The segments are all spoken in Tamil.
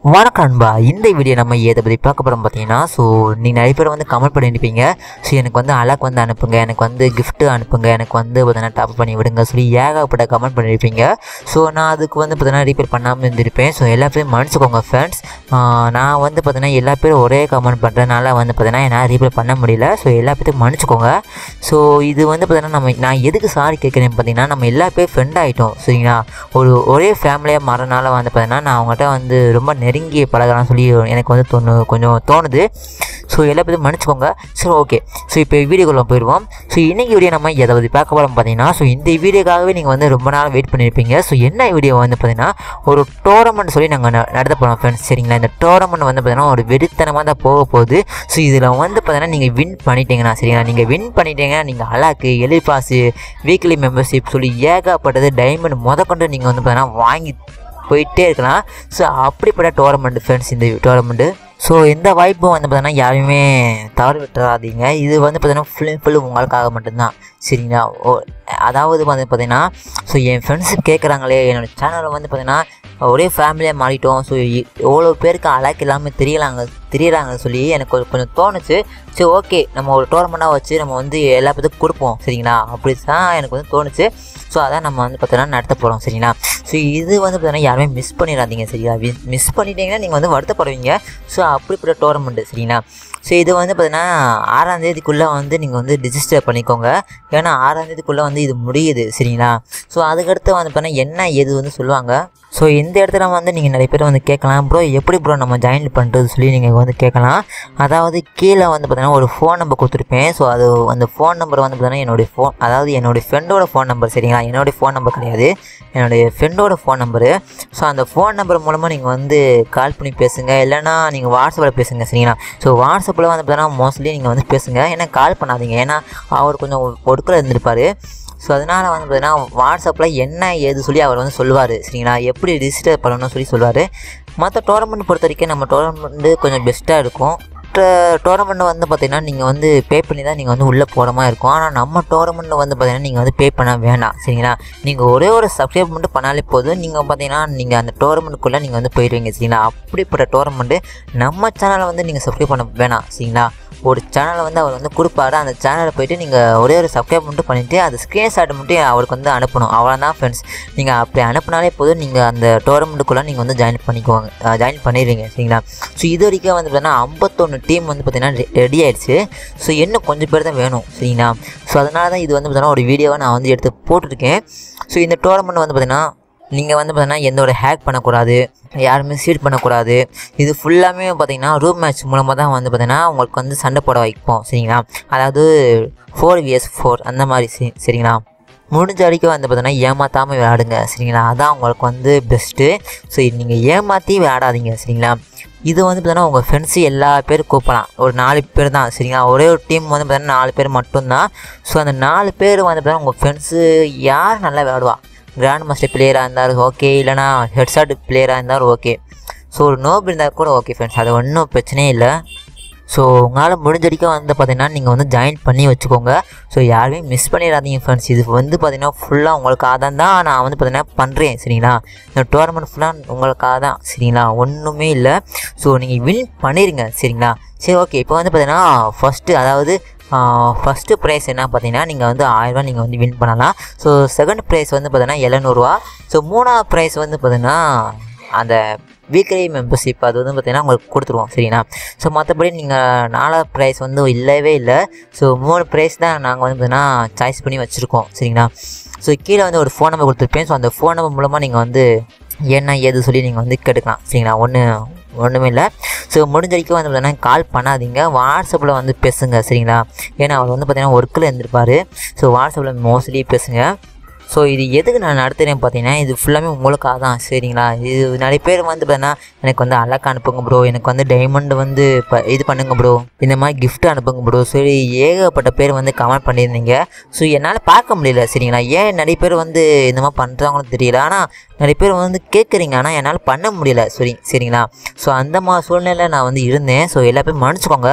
வணக்கம் நண்பா இந்த வீடியோ நம்ம எதை பற்றி பார்க்க போகிறோம் பார்த்தீங்கன்னா ஸோ நீங்கள் நிறைய பேர் வந்து கமெண்ட் பண்ணியிருப்பீங்க ஸோ எனக்கு வந்து அலாக் வந்து அனுப்புங்க எனக்கு வந்து gift அனுப்புங்க எனக்கு வந்து பார்த்தீங்கன்னா டாப் பண்ணி விடுங்க சொல்லி ஏகப்பட்ட கமெண்ட் பண்ணியிருப்பீங்க ஸோ நான் அதுக்கு வந்து பார்த்தீங்கன்னா ரீப்பேர் பண்ணாமல் இருந்திருப்பேன் ஸோ எல்லா பேரும் மன்னிச்சுக்கோங்க ஃப்ரெண்ட்ஸ் நான் வந்து பார்த்தீங்கன்னா எல்லா பேரும் ஒரே கமெண்ட் பண்ணுறதுனால வந்து பார்த்தீங்கன்னா என்னால் ரீப்பேர் பண்ண முடியல ஸோ எல்லா பேரும் மன்னிச்சுக்கோங்க ஸோ இது வந்து பார்த்தீங்கன்னா நம்ம நான் எதுக்கு சாரி கேட்குறேன் பார்த்தீங்கன்னா நம்ம எல்லா பேரும் ஃப்ரெண்ட் ஆகிட்டோம் சரிங்களா ஒரு ஒரே ஃபேமிலியாக மாறனால வந்து பார்த்தீங்கன்னா நான் அவங்ககிட்ட வந்து ரொம்ப நெருங்கி பழகலாம்னு சொல்லி எனக்கு வந்து தோணு கொஞ்சம் தோணுது ஸோ எல்லா பேரும் மன்னிச்சுக்கோங்க சரி ஓகே ஸோ இப்போ வீடியோக்குள்ள போயிடுவோம் ஸோ இன்றைக்கி வீடியோ நம்ம எதை பற்றி பார்க்க போகிறோம் பார்த்தீங்கன்னா ஸோ இந்த வீடியோக்காகவே நீங்கள் வந்து ரொம்ப நாள் வெயிட் பண்ணியிருப்பீங்க ஸோ என்ன வீடியோ வந்து பார்த்தீங்கன்னா ஒரு டோர்னமெண்ட் சொல்லி நாங்கள் நடத்த போகிறோம் ஃப்ரெண்ட்ஸ் சரிங்களா இந்த டோர்னமெண்ட் வந்து பார்த்தீங்கன்னா ஒரு வெறித்தனமாக தான் போக போகுது ஸோ இதில் வந்து பார்த்தீங்கன்னா நீங்கள் வின் பண்ணிட்டீங்கன்னா சரிங்களா நீங்கள் வின் பண்ணிட்டீங்கன்னா நீங்கள் அலாக்கு எலி பாஸு வீக்லி மெம்பர்ஷிப் சொல்லி ஏகப்பட்டது டைமண்ட் முதற்கொண்டு நீங்கள் வந்து பார்த்தீங்கன்னா வாங்கி போயிட்டே இருக்கலாம் ஸோ அப்படிப்பட்ட டோர்னமெண்ட் ஃப்ரெண்ட்ஸ் இந்த டோர்னமெண்ட்டு ஸோ இந்த வாய்ப்பும் வந்து பார்த்தீங்கன்னா யாருமே தவறு விட்டுறாதீங்க இது வந்து பார்த்தீங்கன்னா ஃபுல் அண்ட் ஃபுல் உங்களுக்காக மட்டும்தான் சரிங்களா ஓ அதாவது வந்து பார்த்தீங்கன்னா ஸோ என் ஃப்ரெண்ட்ஸு கேட்குறாங்களே என்னோடய சேனலில் வந்து பார்த்தீங்கன்னா ஒரே ஃபேமிலியாக மாறிட்டோம் ஸோ எவ்வளோ பேருக்கு அலாக் இல்லாமல் தெரியலாங்க தெரியறாங்க சொல்லி எனக்கு ஒரு கொஞ்சம் தோணுச்சு சரி ஓகே நம்ம ஒரு டோர்னமெண்ட்டாக வச்சு நம்ம வந்து எல்லா பேத்துக்கும் கொடுப்போம் சரிங்களா அப்படி தான் எனக்கு வந்து தோணுச்சு ஸோ அதான் நம்ம வந்து பார்த்தீங்கன்னா நடத்த போகிறோம் சரிங்களா ஸோ இது வந்து பார்த்தீங்கன்னா யாருமே மிஸ் பண்ணிடாதீங்க சரிங்களா மிஸ் பண்ணிட்டீங்கன்னா நீங்கள் வந்து வருத்தப்படுவீங்க ஸோ அப்படிப்பட்ட டோர்னமெண்ட்டு சரிங்களா ஸோ இது வந்து பார்த்தீங்கன்னா ஆறாம் தேதிக்குள்ளே வந்து நீங்கள் வந்து ரிஜிஸ்டர் பண்ணிக்கோங்க ஏன்னா ஆறாம் தேதிக்குள்ளே வந்து இது முடியுது சரிங்களா ஸோ அதுக்கடுத்து வந்து பார்த்தீங்கன்னா என்ன ஏது வந்து சொல்லுவாங்க ஸோ இந்த இடத்துல வந்து நீங்கள் நிறைய பேர் வந்து கேட்கலாம் ப்ரோ எப்படி ப்ரோ நம்ம ஜாயின் பண்ணுறது சொல்லி நீங்கள் வந்து கேட்கலாம் அதாவது கீழே வந்து பார்த்தீங்கன்னா ஒரு ஃபோன் நம்பர் கொடுத்துருப்பேன் ஸோ அது அந்த ஃபோன் நம்பர் வந்து பார்த்தீங்கன்னா என்னுடைய ஃபோன் அதாவது என்னுடைய ஃப்ரெண்டோட ஃபோன் நம்பர் சரிங்களா என்னுடைய ஃபோன் நம்பர் கிடையாது என்னுடைய ஃப்ரெண்டோட ஃபோன் நம்பரு ஸோ அந்த ஃபோன் நம்பர் மூலமாக நீங்கள் வந்து கால் பண்ணி பேசுங்க இல்லைனா நீங்கள் வாட்ஸ்அப்பில் பேசுங்க சரிங்களா ஸோ வாட்ஸ்அப்பில் வந்து பார்த்தீங்கன்னா மோஸ்ட்லி நீங்கள் வந்து பேசுங்க ஏன்னா கால் பண்ணாதீங்க ஏன்னா அவர் கொஞ்சம் ஒடுக்கில் இருந்திருப்பார் ஸோ அதனால் வந்து பார்த்தீங்கன்னா வாட்ஸ்அப்பில் என்ன ஏது சொல்லி அவர் வந்து சொல்லுவார் சரிங்களா எப்படி ரிஜிஸ்டர் பண்ணணும்னு சொல்லி சொல்லுவார் மற்ற டோர்னமெண்ட் பொறுத்த வரைக்கும் நம்ம டோர்னமெண்ட்டு கொஞ்சம் பெஸ்ட்டாக இருக்கும் டோர்னமெண்ட் வந்து பார்த்திங்கன்னா நீங்கள் வந்து பே பண்ணி தான் நீங்கள் வந்து உள்ளே போகிற மாதிரி இருக்கும் ஆனால் நம்ம டோர்னமெண்ட் வந்து பார்த்திங்கன்னா நீங்கள் வந்து பே பண்ண வேண்டாம் சரிங்களா நீங்கள் ஒரே ஒரு சப்ஸ்கிரைப் மட்டும் பண்ணாலே போதும் நீங்கள் பார்த்தீங்கன்னா நீங்கள் அந்த டோர்னமெண்ட்டுக்குள்ளே நீங்கள் வந்து போயிடுவீங்க சரிங்களா அப்படிப்பட்ட டோர்னமெண்ட்டு நம்ம சேனலை வந்து நீங்கள் சப்ஸ்கிரைப் பண்ண வேணாம் சரிங்களா ஒரு சேனலை வந்து அவர் வந்து கொடுப்பாரு அந்த சேனலில் போயிட்டு நீங்கள் ஒரே ஒரு சப்ஸ்கிரைப் மட்டும் பண்ணிவிட்டு அது ஸ்க்ரீன்ஷாட் மட்டும் அவருக்கு வந்து அனுப்பணும் அவ்வளோதான் ஃப்ரெண்ட்ஸ் நீங்கள் அப்படி அனுப்புனாலே போதும் நீங்கள் அந்த டோர்னமெண்ட்டுக்குள்ளே நீங்கள் வந்து ஜாயின் பண்ணிக்குவாங்க ஜாயின் பண்ணிடுவீங்க சரிங்களா ஸோ இது வரைக்கும் வந்து பார்த்தீங்கன்னா ஐம்பத்தொன்று டீம் வந்து பார்த்தீங்கன்னா ரெடி ஆயிடுச்சு ஸோ இன்னும் கொஞ்சம் பேர் தான் வேணும் சரிங்களா ஸோ அதனால தான் இது வந்து பார்த்தீங்கன்னா ஒரு வீடியோவை நான் வந்து எடுத்து போட்டிருக்கேன் ஸோ இந்த டோர்னமெண்ட் வந்து பார்த்தீங்கன்னா நீங்கள் வந்து பார்த்தீங்கன்னா எந்த ஒரு ஹேக் பண்ணக்கூடாது யாருமே சீட் பண்ணக்கூடாது இது ஃபுல்லாமே பார்த்தீங்கன்னா ரூம் மேட்ச் மூலமாக தான் வந்து பார்த்தீங்கன்னா உங்களுக்கு வந்து சண்டை போட வைப்போம் சரிங்களா அதாவது ஃபோர் விஎஸ் ஃபோர் அந்த மாதிரி சரி சரிங்களா முடிஞ்ச வரைக்கும் வந்து பார்த்தீங்கன்னா ஏமாற்றாமல் விளையாடுங்க சரிங்களா அதான் உங்களுக்கு வந்து பெஸ்ட்டு ஸோ நீங்கள் ஏமாற்றி விளையாடாதீங்க சரிங்களா இது வந்து பார்த்தீங்கன்னா உங்கள் ஃப்ரெண்ட்ஸு எல்லா பேரும் கூப்பிடலாம் ஒரு நாலு பேர் தான் சரிங்களா ஒரே ஒரு டீம் வந்து பார்த்தீங்கன்னா நாலு பேர் மட்டும்தான் ஸோ அந்த நாலு பேர் வந்து பார்த்தீங்கன்னா உங்கள் ஃப்ரெண்ட்ஸு யார் நல்லா விளையாடுவா கிராண்ட் மாஸ்டர் பிளேயராக இருந்தாலும் ஓகே இல்லைனா ஹெட்ஷாட் பிளேயராக இருந்தாலும் ஓகே ஸோ ஒரு நோப் இருந்தால் கூட ஓகே ஃப்ரெண்ட்ஸ் அது ஒன்றும் பிரச்சனையே இல்லை ஸோ உங்களால் முடிஞ்ச வரைக்கும் வந்து பார்த்தீங்கன்னா நீங்கள் வந்து ஜாயின் பண்ணி வச்சுக்கோங்க ஸோ யாருமே மிஸ் பண்ணிடாதீங்க ஃப்ரெண்ட்ஸ் இது வந்து பார்த்தீங்கன்னா ஃபுல்லாக உங்களுக்காக தான் தான் நான் வந்து பார்த்தீங்கன்னா பண்ணுறேன் சரிங்களா இந்த டோர்னமெண்ட் ஃபுல்லாக உங்களுக்காக தான் சரிங்களா ஒன்றுமே இல்லை ஸோ நீங்கள் வின் பண்ணிடுங்க சரிங்களா சரி ஓகே இப்போ வந்து பார்த்தீங்கன்னா ஃபஸ்ட்டு அதாவது ஃபஸ்ட்டு ப்ரைஸ் என்ன பார்த்தீங்கன்னா நீங்கள் வந்து ஆயிரரூவா நீங்கள் வந்து வின் பண்ணலாம் ஸோ செகண்ட் ப்ரைஸ் வந்து பார்த்தீங்கன்னா எழுநூறுவா ஸோ மூணாவது ப்ரைஸ் வந்து பார்த்தீங்கன்னா அந்த வீக்லி மெம்பர்ஷிப் அது வந்து பார்த்திங்கன்னா உங்களுக்கு கொடுத்துருவோம் சரிங்களா ஸோ மற்றபடி நீங்கள் நாலாவது ப்ரைஸ் வந்து இல்லவே இல்லை ஸோ மூணு ப்ரைஸ் தான் நாங்கள் வந்து பார்த்தீங்கன்னா சாய்ஸ் பண்ணி வச்சுருக்கோம் சரிங்களா ஸோ கீழே வந்து ஒரு ஃபோன் நம்பர் கொடுத்துருப்பேன் ஸோ அந்த ஃபோன் நம்பர் மூலமாக நீங்கள் வந்து என்ன ஏது சொல்லி நீங்கள் வந்து கேட்டுக்கலாம் சரிங்களா ஒன்று ஒன்றுமே இல்லை ஸோ முடிஞ்ச வரைக்கும் வந்து பார்த்தீங்கன்னா கால் பண்ணாதீங்க வாட்ஸ்அப்பில் வந்து பேசுங்க சரிங்களா ஏன்னா அவர் வந்து பார்த்தீங்கன்னா ஒர்க்கில் இருந்திருப்பார் ஸோ வாட்ஸ்அப்பில் மோஸ்ட்லி பேசுங்க ஸோ இது எதுக்கு நான் நடத்துகிறேன் பார்த்தீங்கன்னா இது ஃபுல்லாமே உங்களுக்காக தான் சரிங்களா இது நிறைய பேர் வந்து பார்த்தீங்கன்னா எனக்கு வந்து அழகா அனுப்புங்க ப்ரோ எனக்கு வந்து டைமண்ட் வந்து இப்போ இது பண்ணுங்க ப்ரோ இந்த மாதிரி gift அனுப்புங்க ப்ரோ சரி ஏகப்பட்ட பேர் வந்து கமெண்ட் பண்ணியிருந்தீங்க ஸோ என்னால் பார்க்க முடியல சரிங்களா ஏன் நிறைய பேர் வந்து இந்த மாதிரி பண்ணுறாங்கன்னு தெரியல ஆனால் நிறைய பேர் வந்து கேட்குறீங்க ஆனால் என்னால் பண்ண முடியல சரி சரிங்களா ஸோ அந்த மாதிரி சூழ்நிலை நான் வந்து இருந்தேன் ஸோ எல்லா பேரும் மன்னிச்சுக்கோங்க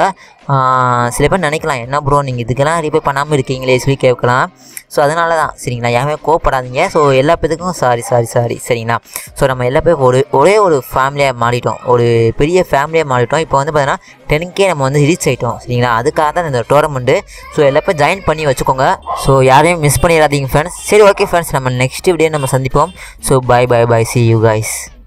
சில பேர் நினைக்கலாம் என்ன ப்ரோ நீங்கள் இதுக்கெல்லாம் ரிப்பே பண்ணாமல் இருக்கீங்களே சொல்லி கேட்கலாம் ஸோ அதனால தான் சரிங்களா யாருமே கோவப்படாதீங்க ஸோ எல்லா பேத்துக்கும் சாரி சாரி சாரி சரிங்களா ஸோ நம்ம எல்லா பேரும் ஒரு ஒரே ஒரு ஃபேமிலியாக மாறிட்டோம் ஒரு பெரிய ஃபேமிலியாக மாறிட்டோம் இப்போ வந்து பார்த்தீங்கன்னா டென்கே நம்ம வந்து ரீச் ஆகிட்டோம் சரிங்களா அதுக்காக தான் இந்த டோர்னமெண்ட்டு ஸோ எல்லா பேரும் ஜாயின் பண்ணி வச்சுக்கோங்க ஸோ யாரையும் மிஸ் பண்ணிடாதீங்க ஃப்ரெண்ட்ஸ் சரி ஓகே ஃப்ரெண்ட்ஸ் நம்ம நெக்ஸ்ட் வீடியோ நம்ம சந்திப்போம் so bye bye bye see you guys